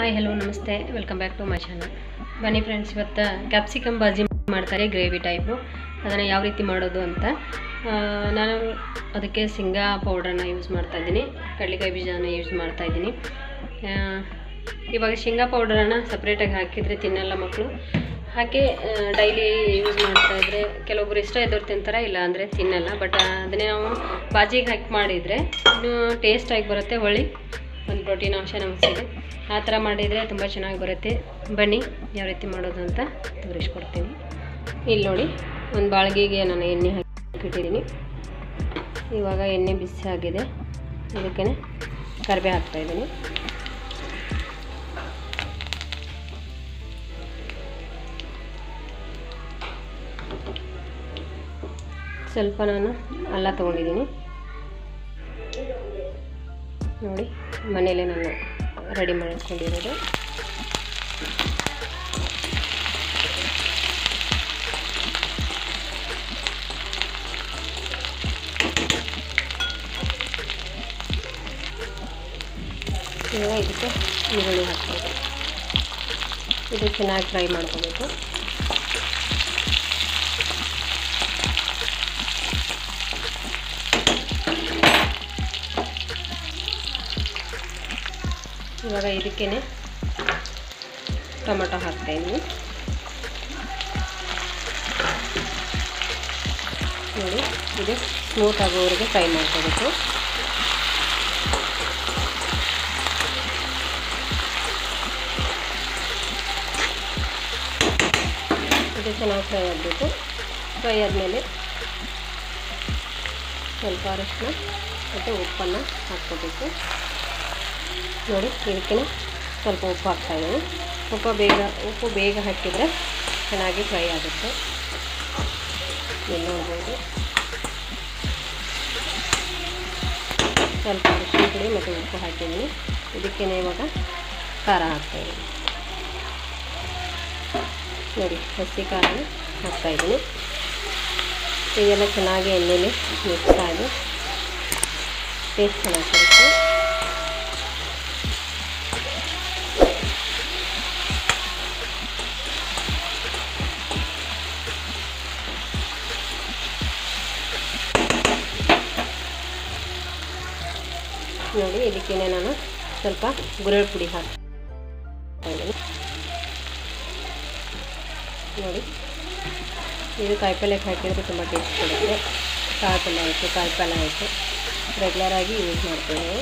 hi hello ನಮಸ್ತೆ welcome back to my channel ಬನ್ನಿ friends ಇವತ್ತು ಕ್ಯಾಪ್ಸಿಕಮ್ ಬಾಜಿ ಮಾಡ್ತಾರೆ ಗ್ರೇವಿ ಟೈಪು ಅದನ್ನು ಯಾವ ರೀತಿ ಮಾಡೋದು ಅಂತ ಆ, ನಾನು ಅದಕ್ಕೆ ಶೇಂಗಾ ಪೌಡ್ರನ್ನ ಯೂಸ್ ಮಾಡ್ತಾ ಇದ್ದೀನಿ ಕಡಲೆಕಾಯಿ ಬೀಜನ ಯೂಸ್ ಮಾಡ್ತಾ ಇದ್ದೀನಿ ಆ, ಇವಾಗ ಶೇಂಗಾ ಪೌಡರನ್ನು ಸಪ್ರೇಟಾಗಿ ಹಾಕಿದರೆ ತಿನ್ನಲ್ಲ ಮಕ್ಕಳು ಹಾಕಿ ಡೈಲಿ ಯೂಸ್ ಮಾಡ್ತಾ ಇದ್ರೆ ಕೆಲವೊಬ್ರು ಇಷ್ಟ ಇದ್ದವ್ರು ತಿಂತಾರೆ ಇಲ್ಲ ಅಂದರೆ ತಿನ್ನಲ್ಲ ಬಟ್ ಅದನ್ನೇ ನಾವು ಬಾಜಿಗೆ ಹಾಕಿ ಮಾಡಿದರೆ ಇನ್ನೂ ಟೇಸ್ಟಾಗಿ ಬರುತ್ತೆ ಹೊಳ್ಳಿ ಒಂದು ಪ್ರೋಟೀನ್ ಅಂಶ ನಮಗೆ ಸಿಗುತ್ತೆ ಆ ಥರ ಮಾಡಿದರೆ ತುಂಬ ಚೆನ್ನಾಗಿ ಬರುತ್ತೆ ಬನ್ನಿ ಯಾವ ರೀತಿ ಮಾಡೋದು ಅಂತ ತೋರಿಸ್ಕೊಡ್ತೀನಿ ಇಲ್ಲಿ ನೋಡಿ ಒಂದು ಬಾಳ್ಗೆಗೆ ನಾನು ಎಣ್ಣೆ ಹಾಕಿಟ್ಟಿದ್ದೀನಿ ಇವಾಗ ಎಣ್ಣೆ ಬಿಸಿ ಆಗಿದೆ ಅದಕ್ಕೆ ಕರಿಬೇ ಹಾಕ್ತಾಯಿದ್ದೀನಿ ಸ್ವಲ್ಪ ನಾನು ಅಲ್ಲ ತೊಗೊಂಡಿದ್ದೀನಿ ನೋಡಿ ಮನೇಲೆ ನಾನು ರೆಡಿ ಮಾಡ್ಕೊಂಡಿರೋದು ಇವಾಗ ಇದಕ್ಕೆ ಈರುಳ್ಳಿ ಹಾಕ್ಬೇಕು ಇದು ಚೆನ್ನಾಗಿ ಫ್ರೈ ಮಾಡ್ಕೋಬೇಕು ಇವಾಗ ಇದಕ್ಕೇ ಟೊಮೆಟೊ ಹಾಕ್ತಾಯಿದ್ದೀನಿ ನೋಡಿ ಇದು ಸ್ಮೂತ್ ಆಗೋವರೆಗೆ ಫ್ರೈ ಮಾಡ್ಕೋಬೇಕು ಇದು ಚೆನ್ನಾಗಿ ಫ್ರೈ ಆಗಬೇಕು ಫ್ರೈ ಆದಮೇಲೆ ಸ್ವಲ್ಪ ಅರಶಿನ ಮತ್ತು ಉಪ್ಪನ್ನು ಹಾಕ್ಕೋಬೇಕು ನೋಡಿ ಇದಕ್ಕೆ ಸ್ವಲ್ಪ ಉಪ್ಪು ಹಾಕ್ತಾಯಿದ್ದೀನಿ ಉಪ್ಪು ಬೇಗ ಉಪ್ಪು ಬೇಗ ಹಾಕಿದರೆ ಚೆನ್ನಾಗಿ ಫ್ರೈ ಆಗುತ್ತೆ ಇಲ್ಲಿ ನೋಡ್ಬೋದು ಸ್ವಲ್ಪ ಅರಿಶಿನ ಪುಡಿ ಮತ್ತು ಉಪ್ಪು ಹಾಕಿದ್ದೀನಿ ಇದಕ್ಕೆ ಇವಾಗ ಖಾರ ಹಾಕ್ತಾಯಿದ್ದೀನಿ ನೋಡಿ ಹಸಿ ಖಾರನ ಹಾಕ್ತಾಯಿದ್ದೀನಿ ಇದೆಲ್ಲ ಚೆನ್ನಾಗಿ ಎಣ್ಣೆಲಿ ಮಿಕ್ಸ್ ಆಗಿ ಟೇಸ್ಟ್ ಚೆನ್ನಾಗಿ ಬರುತ್ತೆ ನೋಡಿ ಇದಕ್ಕೆ ನಾನು ಸ್ವಲ್ಪ ಗುರೆಳ್ ಪುಡಿ ಹಾಕ್ತೀನಿ ನೋಡಿ ಇದು ಕಾಯಿಪಲ್ಯಕ್ಕೆ ಹಾಕಿದರೆ ತುಂಬ ಟೇಸ್ಟ್ ಕೊಡುತ್ತೆ ಕಾಯಿಪಲ್ಯ ಆಯಿತು ಕಾಯಿಪಲ್ಯ ಆಯಿತು ರೆಗ್ಯುಲರಾಗಿ ಯೂಸ್ ಮಾಡ್ತೀವಿ ನಾವು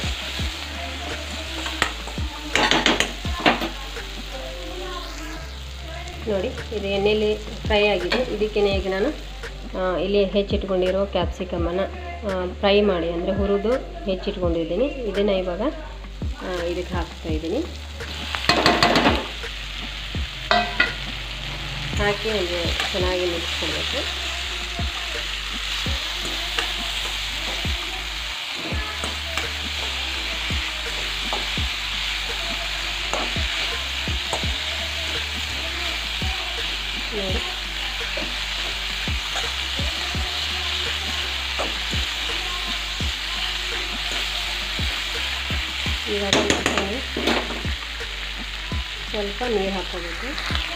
ನೋಡಿ ಇದು ಎಣ್ಣೆಯಲ್ಲಿ ಫ್ರೈ ಆಗಿದೆ ಇದಕ್ಕೆ ಈಗ ನಾನು ಆ, ಇಲ್ಲಿ ಹೆಚ್ಚಿಟ್ಕೊಂಡಿರೋ ಕ್ಯಾಪ್ಸಿಕಮನ್ನು ಫ್ರೈ ಮಾಡಿ ಅಂದರೆ ಹುರಿದು ಹೆಚ್ಚಿಟ್ಕೊಂಡಿದ್ದೀನಿ ಇದನ್ನು ಇವಾಗ ಆ, ಇದಕ್ಕೆ ಹಾಕ್ತಾ ಇದ್ದೀನಿ ಹಾಕಿ ಒಂದು ಚೆನ್ನಾಗಿ ಮಿಕ್ಸ್ ಕೊಡಬೇಕು ನೋಡಿ ಇವಾಗ ಇದಕ್ಕೆ ಸ್ವಲ್ಪ ನೀರು ಹಾಕೋಬೇಕು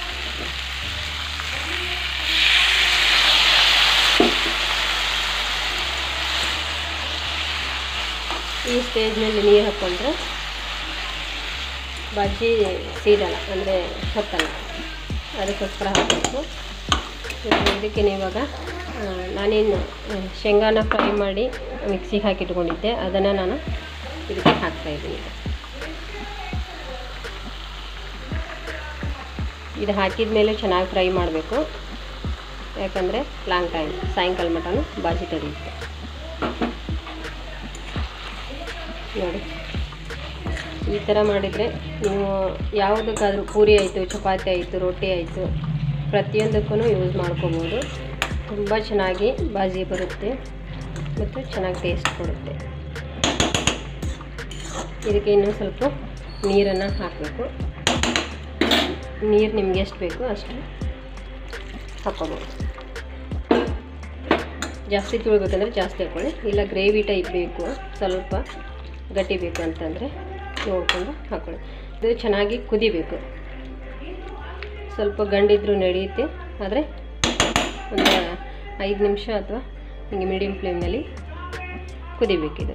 ಈ ಸ್ಟೇಜ್ನಲ್ಲಿ ನೀರು ಹಾಕ್ಕೊಂಡ್ರೆ ಬಜ್ಜಿ ಸೀದಲ್ಲ ಅಂದರೆ ಹೊತ್ತಲ್ಲ ಅದಕ್ಕೋಸ್ಕರ ಹಾಕಬೇಕು ಇದಕ್ಕೆ ಇವಾಗ ಆ, ನಾನೇನು ಆ, ಶೇಂಗಾನ ಫ್ರೈ ಮಾಡಿ ಮಿಕ್ಸಿಗೆ ಹಾಕಿಟ್ಕೊಂಡಿದ್ದೆ ಅದನ್ನು ನಾನು ಇದಕ್ಕೆ ಹಾಕ್ತಾಯಿದ್ದೀನಿ ಇದು ಹಾಕಿದ ಮೇಲೆ ಚೆನ್ನಾಗಿ ಫ್ರೈ ಮಾಡಬೇಕು ಯಾಕಂದರೆ ಲಾಂಗ್ ಟೈಮ್ ಸಾಯಂಕಾಲ ಮಟನು ಬಾಜಿ ತಡೆಯುತ್ತೆ ನೋಡಿ ಈ ಥರ ಮಾಡಿದರೆ ನೀವು ಯಾವುದಕ್ಕಾದ್ರೂ ಪೂರಿ ಆಯಿತು ಚಪಾತಿ ಆಯಿತು ರೊಟ್ಟಿ ಆಯಿತು ಪ್ರತಿಯೊಂದಕ್ಕೂ ಯೂಸ್ ಮಾಡ್ಕೋಬೋದು ತುಂಬ ಚೆನ್ನಾಗಿ ಬಾಜಿ ಬರುತ್ತೆ ಮತ್ತು ಚೆನ್ನಾಗಿ ಟೇಸ್ಟ್ ಕೊಡುತ್ತೆ ಇದಕ್ಕೆ ಇನ್ನೂ ಸ್ವಲ್ಪ ನೀರನ್ನು ಹಾಕಬೇಕು ನೀರು ನಿಮ್ಗೆ ಎಷ್ಟು ಬೇಕು ಅಷ್ಟು ಹಾಕ್ಕೋಬೋದು ಜಾಸ್ತಿ ತುಳ್ಬೇಕಂದ್ರೆ ಜಾಸ್ತಿ ಹಾಕ್ಕೊಳ್ಳಿ ಇಲ್ಲ ಗ್ರೇವಿ ಟೈಪ್ ಬೇಕು ಸ್ವಲ್ಪ ಗಟ್ಟಿ ಬೇಕು ಅಂತಂದರೆ ನೋಡಿಕೊಂಡು ಹಾಕ್ಕೊಳ್ಳಿ ಇದು ಚೆನ್ನಾಗಿ ಕುದಿಬೇಕು ಸ್ವಲ್ಪ ಗಂಡಿದ್ರೂ ನಡೆಯುತ್ತೆ ಆದರೆ ಒಂದು ಐದು ನಿಮಿಷ ಅಥವಾ ಹಿಂಗೆ ಮೀಡಿಯಮ್ ಫ್ಲೇಮ್ನಲ್ಲಿ ಕುದಿಬೇಕಿದು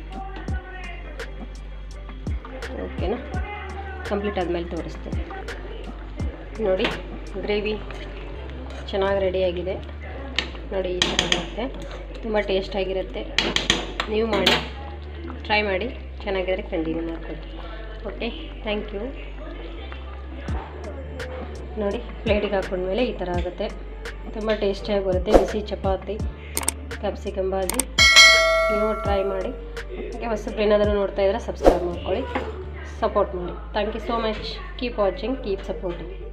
ಓಕೆನಾ ಕಂಪ್ಲೀಟ್ ಆದಮೇಲೆ ತೋರಿಸ್ತೇನೆ ನೋಡಿ ಗ್ರೇವಿ ಚೆನ್ನಾಗಿ ರೆಡಿಯಾಗಿದೆ ನೋಡಿ ಈ ಥರ ಬರುತ್ತೆ ತುಂಬ ಟೇಸ್ಟಾಗಿರುತ್ತೆ ನೀವು ಮಾಡಿ ಟ್ರೈ ಮಾಡಿ ಚೆನ್ನಾಗಿದ್ರೆ ಕಂಟಿನ್ಯೂ ಮಾಡ್ಕೊಳ್ಳಿ ಓಕೆ ಥ್ಯಾಂಕ್ ಯು ನೋಡಿ ಪ್ಲೇಟಿಗೆ ಹಾಕೊಂಡ್ಮೇಲೆ ಈ ಥರ ಆಗುತ್ತೆ ತುಂಬ ಟೇಸ್ಟಿಯಾಗಿ ಬರುತ್ತೆ ಬಿಸಿ ಚಪಾತಿ ಕ್ಯಾಪ್ಸಿಕಮ್ ಬಾಜಿ ನೀವು ಟ್ರೈ ಮಾಡಿ ಹಾಗೆ ಹೊಸಬ್ರು ಏನಾದರೂ ನೋಡ್ತಾ ಇದ್ದರೆ ಸಬ್ಸ್ಕ್ರೈಬ್ ಮಾಡ್ಕೊಳ್ಳಿ ಸಪೋರ್ಟ್ ಮಾಡಿ thank you so much keep watching keep supporting